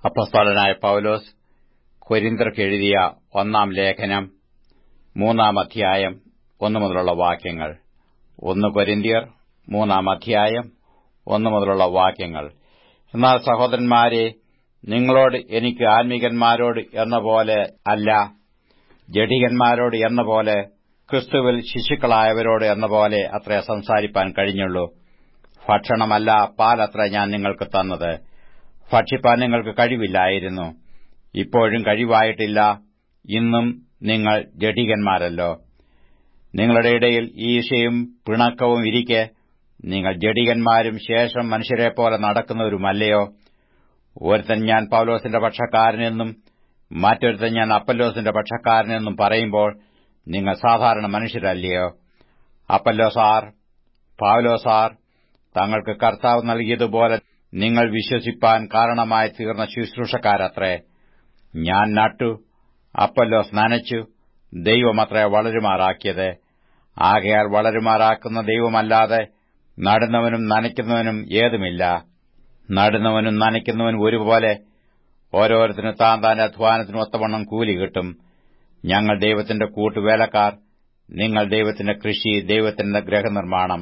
അപ്പസ്തോലനായ പൌലോസ് കൊരിന്തർക്ക് എഴുതിയ ഒന്നാം ലേഖനം മൂന്നാം അധ്യായം ഒന്നു മുതലുള്ള വാക്യങ്ങൾ ഒന്ന് കൊരിന്തിയർ മൂന്നാം അധ്യായം ഒന്നു മുതലുള്ള വാക്യങ്ങൾ എന്നാൽ സഹോദരന്മാരെ നിങ്ങളോട് എനിക്ക് ആത്മീകന്മാരോട് എന്ന പോലെ അല്ല ജഡികന്മാരോട് എന്ന പോലെ ക്രിസ്തുവിൽ ശിശുക്കളായവരോട് എന്ന പോലെ അത്ര സംസാരിപ്പാൻ കഴിഞ്ഞുള്ളൂ ഭക്ഷണമല്ല പാലത്ര ഞാൻ നിങ്ങൾക്ക് തന്നത് ഭക്ഷിപ്പാൻ നിങ്ങൾക്ക് കഴിവില്ലായിരുന്നു ഇപ്പോഴും കഴിവായിട്ടില്ല ഇന്നും നിങ്ങൾ ജഡികന്മാരല്ലോ നിങ്ങളുടെ ഇടയിൽ ഈ വിഷയം പിണക്കവും ഇരിക്കെ നിങ്ങൾ ജഡികന്മാരും ശേഷം മനുഷ്യരെപ്പോലെ നടക്കുന്നവരുമല്ലയോ ഒരുത്തൻ ഞാൻ പൌലോസിന്റെ പക്ഷക്കാരനെന്നും മറ്റൊരുത്തൻ ഞാൻ അപ്പല്ലോസിന്റെ പക്ഷക്കാരനെന്നും പറയുമ്പോൾ നിങ്ങൾ സാധാരണ മനുഷ്യരല്ലയോ അപ്പല്ലോസാർ പൌലോസാർ തങ്ങൾക്ക് കർത്താവ് നൽകിയതുപോലെ നിങ്ങൾ വിശ്വസിപ്പാൻ കാരണമായി തീർന്ന ശുശ്രൂഷക്കാരത്രേ ഞാൻ നട്ടു അപ്പല്ലോസ് നനച്ചു ദൈവമത്രേ വളരുമാറാക്കിയത് ആകയാൽ വളരുമാറാക്കുന്ന ദൈവമല്ലാതെ നടുന്നവനും നനയ്ക്കുന്നവനും ഏതുമില്ല നടുന്നവനും നനയ്ക്കുന്നവനും ഒരുപോലെ ഓരോരുത്തരും താൻ താന്റെ അധ്വാനത്തിനും ഒത്തവണ്ണം കൂലി കിട്ടും ഞങ്ങൾ ദൈവത്തിന്റെ കൂട്ടുവേലക്കാർ നിങ്ങൾ ദൈവത്തിന്റെ കൃഷി ദൈവത്തിന്റെ ഗ്രഹനിർമ്മാണം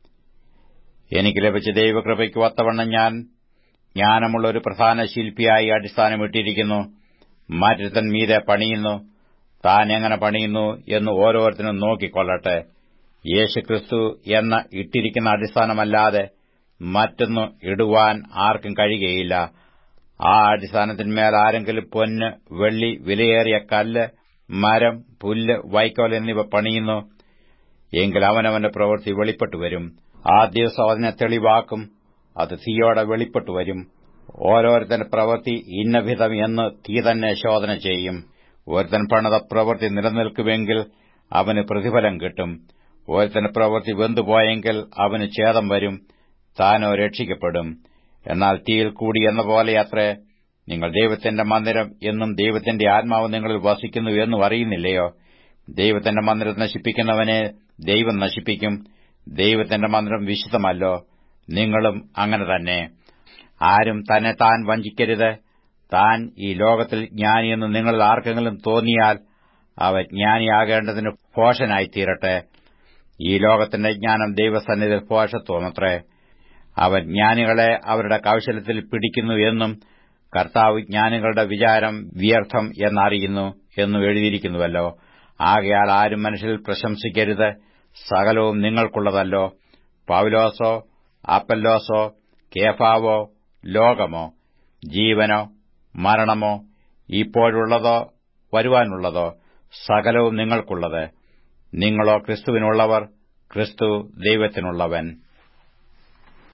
എനിക്ക് ലഭിച്ച ദൈവകൃപയ്ക്ക് ഒത്തവണ്ണം ഞാൻ ജ്ഞാനമുള്ള ഒരു പ്രധാന ശില്പിയായി അടിസ്ഥാനമിട്ടിരിക്കുന്നു മറ്റൊരുത്തൻ മീതെ പണിയുന്നു താൻ എങ്ങനെ പണിയുന്നു എന്ന് ഓരോരുത്തരും നോക്കിക്കൊള്ളട്ടെ യേശുക്രിസ്തു എന്ന ഇട്ടിരിക്കുന്ന അടിസ്ഥാനമല്ലാതെ മറ്റൊന്ന് ഇടുവാൻ ആർക്കും കഴിയുകയില്ല ആ അടിസ്ഥാനത്തിന്മേൽ ആരെങ്കിലും പൊന്ന് വെള്ളി വിലയേറിയ കല്ല് മരം പുല്ല് വൈക്കോൽ എന്നിവ പണിയുന്നു എങ്കിൽ അവനവന്റെ പ്രവൃത്തി വെളിപ്പെട്ടുവരും ആ ദിവസം അതിനെ തെളിവാക്കും അത് തീയോടെ വെളിപ്പെട്ടുവരും ഓരോരുത്തന്റെ പ്രവൃത്തി ഇന്നവിധം എന്ന് തീ തന്നെ ശോധന ചെയ്യും ഒരുത്തൻ പണിത പ്രവൃത്തി നിലനിൽക്കുമെങ്കിൽ അവന് പ്രതിഫലം കിട്ടും ഒരുത്തന്റെ പ്രവൃത്തി വെന്തുപോയെങ്കിൽ അവന് ഛേദം വരും താനോ രക്ഷിക്കപ്പെടും എന്നാൽ തീയിൽ കൂടി എന്ന പോലെ അത്രേ നിങ്ങൾ ദൈവത്തിന്റെ മന്ദിരം എന്നും ദൈവത്തിന്റെ ആത്മാവ് നിങ്ങളിൽ വസിക്കുന്നു എന്നും അറിയുന്നില്ലയോ ദൈവത്തിന്റെ മന്ദിരം നശിപ്പിക്കുന്നവനെ ദൈവം നശിപ്പിക്കും ദൈവത്തിന്റെ മന്ദിരം വിശുദ്ധമല്ലോ നിങ്ങളും അങ്ങനെ തന്നെ ആരും തന്നെ താൻ വഞ്ചിക്കരുത് താൻ ഈ ലോകത്തിൽ ജ്ഞാനിയെന്ന് നിങ്ങളിൽ ആർക്കെങ്കിലും തോന്നിയാൽ അവ ജ്ഞാനിയാകേണ്ടതിന് ഭോഷനായിത്തീരട്ടെ ഈ ലോകത്തിന്റെ ജ്ഞാനം ദൈവസന്നിധിയിൽ ഭോഷത്വമത്രേ അവൻ ജ്ഞാനികളെ അവരുടെ കൌശലത്തിൽ പിടിക്കുന്നു എന്നും കർത്താവ് ജ്ഞാനികളുടെ വിചാരം വ്യർത്ഥം എന്നറിയുന്നു എന്നും എഴുതിയിരിക്കുന്നുവല്ലോ ആകയാൽ ആരും മനുഷ്യരിൽ പ്രശംസിക്കരുത് സകലവും നിങ്ങൾക്കുള്ളതല്ലോ പൌലോസോ അപ്പല്ലോസോ കേഫാവോ ലോകമോ ജീവനോ മരണമോ ഇപ്പോഴുള്ളതോ വരുവാനുള്ളതോ സകലവും നിങ്ങൾക്കുള്ളത് നിങ്ങളോ ക്രിസ്തുവിനുള്ളവർ ക്രിസ്തു ദൈവത്തിനുള്ളവൻ